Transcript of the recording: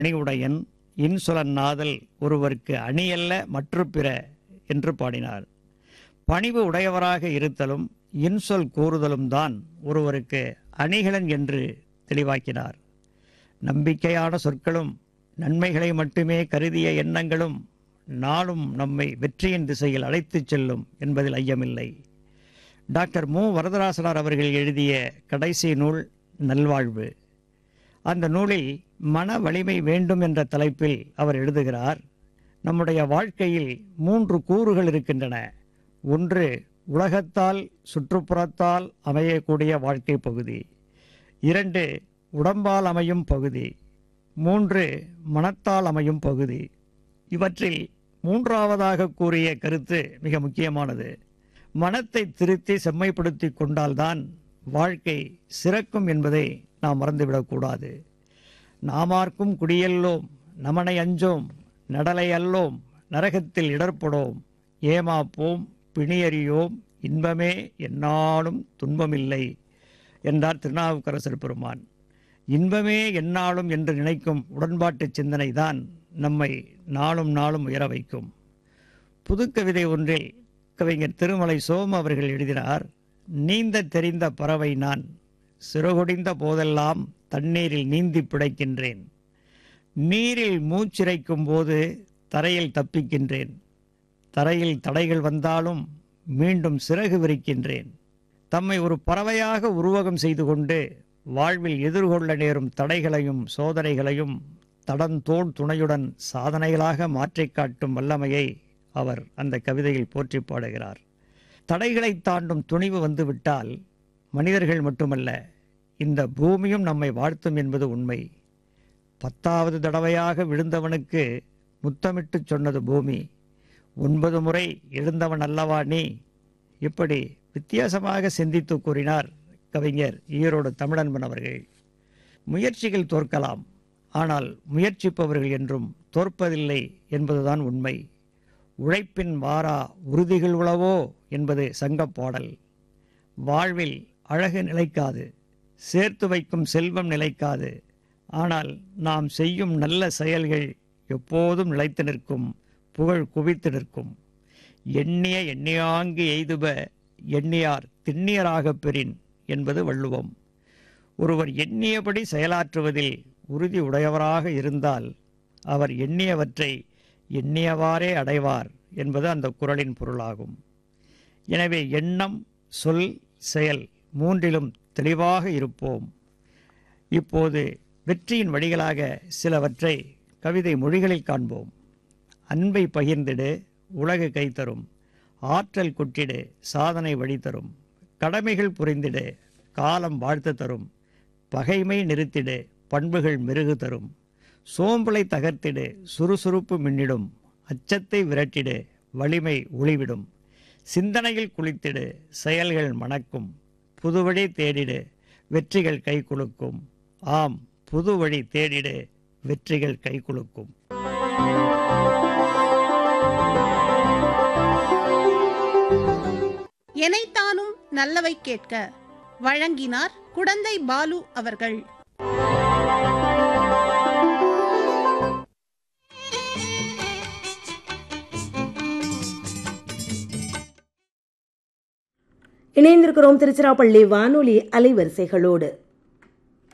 அணிவுடையன் இன்சொலன் நாதல் ஒருவருக்கு அணியல்ல மற்று பிற என்று பாடினார் பணிவு உடையவராக இருத்தலும் இன்சொல் கூறுதலும் தான் ஒருவருக்கு அணிகலன் என்று தெளிவாக்கினார் நம்பிக்கையான சொற்களும் நன்மைகளை மட்டுமே கருதிய எண்ணங்களும் நாளும் நம்மை வெற்றியின் திசையில் அழைத்துச் செல்லும் என்பதில் ஐயமில்லை டாக்டர் மு வரதராசனார் அவர்கள் எழுதிய கடைசி நூல் நல்வாழ்வு அந்த நூலில் மன வலிமை வேண்டும் என்ற தலைப்பில் அவர் எழுதுகிறார் நம்முடைய வாழ்க்கையில் மூன்று கூறுகள் இருக்கின்றன ஒன்று உலகத்தால் சுற்றுப்புறத்தால் அமையக்கூடிய வாழ்க்கை பகுதி இரண்டு உடம்பால் அமையும் பகுதி மூன்று மனத்தால் அமையும் பகுதி இவற்றில் மூன்றாவதாக கூறிய கருத்து மிக முக்கியமானது மனத்தை திருத்தி செம்மைப்படுத்தி கொண்டால்தான் வாழ்க்கை சிறக்கும் என்பதை நாம் மறந்துவிடக்கூடாது நாமார்க்கும் குடியல்லோம் நமனை அஞ்சோம் நடலை அல்லோம் நரகத்தில் இடர்படோம் ஏமாப்போம் பிணியறியோம் இன்பமே எந்நாளும் துன்பமில்லை என்றார் திருநாவுக்கரசர் பெருமான் இன்பமே எந்நாளும் என்று நினைக்கும் உடன்பாட்டு சிந்தனை தான் நம்மை நாளும் நாளும் உயர வைக்கும் புதுக்கவிதை ஒன்றில் கவிஞர் திருமலை சோமு அவர்கள் எழுதினார் நீந்த தெரிந்த பறவை நான் சிறகுடிந்த போதெல்லாம் தண்ணீரில் நீந்தி பிழைக்கின்றேன் நீரில் மூச்சிறைக்கும் போது தரையில் தப்பிக்கின்றேன் தரையில் தடைகள் வந்தாலும் மீண்டும் சிறகு விரிக்கின்றேன் தம்மை ஒரு பறவையாக உருவகம் செய்து கொண்டு வாழ்வில் எதிர்கொள்ள நேரும் தடைகளையும் சோதனைகளையும் தடந்தோள் துணையுடன் சாதனைகளாக மாற்றிக் காட்டும் வல்லமையை அவர் அந்த கவிதையில் போற்றி பாடுகிறார் தடைகளை தாண்டும் துணிவு வந்துவிட்டால் மனிதர்கள் மட்டுமல்ல இந்த பூமியும் நம்மை வாழ்த்தும் என்பது உண்மை பத்தாவது தடவையாக விழுந்தவனுக்கு முத்தமிட்டு சொன்னது பூமி ஒன்பது முறை எழுந்தவன் அல்லவா நீ இப்படி வித்தியாசமாக சிந்தித்து கூறினார் கவிஞர் ஈரோடு தமிழன்பன் அவர்கள் முயற்சிகள் தோற்கலாம் ஆனால் முயற்சிப்பவர்கள் என்றும் தோற்பதில்லை என்பதுதான் உண்மை உழைப்பின் வாரா உறுதிகள் உளவோ என்பது சங்கப் பாடல் வாழ்வில் அழகு நிலைக்காது சேர்த்து வைக்கும் செல்வம் நிலைக்காது ஆனால் நாம் செய்யும் நல்ல செயல்கள் எப்போதும் நிலைத்து நிற்கும் புகழ் குவித்து நிற்கும் எண்ணிய எண்ணியாங்கு எய்துப எண்ணியார் திண்ணியராகப் பெறின் என்பது வள்ளுவம் ஒருவர் எண்ணியபடி செயலாற்றுவதில் உறுதி உடையவராக இருந்தால் அவர் எண்ணியவற்றை எண்ணியவாறே அடைவார் என்பது அந்த குறளின் பொருளாகும் எனவே எண்ணம் சொல் செயல் மூன்றிலும் தெளிவாக இருப்போம் இப்போது வெற்றியின் வழிகளாக சிலவற்றை கவிதை மொழிகளில் காண்போம் அன்பை பகிர்ந்திடு உலகு கைத்தரும் ஆற்றல் குட்டிடு சாதனை வழி தரும் கடமைகள் புரிந்திடு காலம் வாழ்த்து தரும் பகைமை நிறுத்திடு பண்புகள் மெருகு தரும் சோம்பலை தகர்த்திடு சுறுசுறுப்பு மின்னிடும் அச்சத்தை விரட்டிடு வலிமை ஒளிவிடும் சிந்தனையில் குளித்திடு செயல்கள் மணக்கும் புதுவழி தேடிடு வெற்றிகள் கை குலுக்கும் ஆம் புது வழி தேடிடு வெற்றிகள் கை குலுக்கும் எனைத்தானும் நல்லவை கேட்க வழங்கினார் குடந்தை பாலு அவர்கள் இணைந்திருக்கிறோம் திருச்சிராப்பள்ளி வானொலி அலைவரிசைகளோடு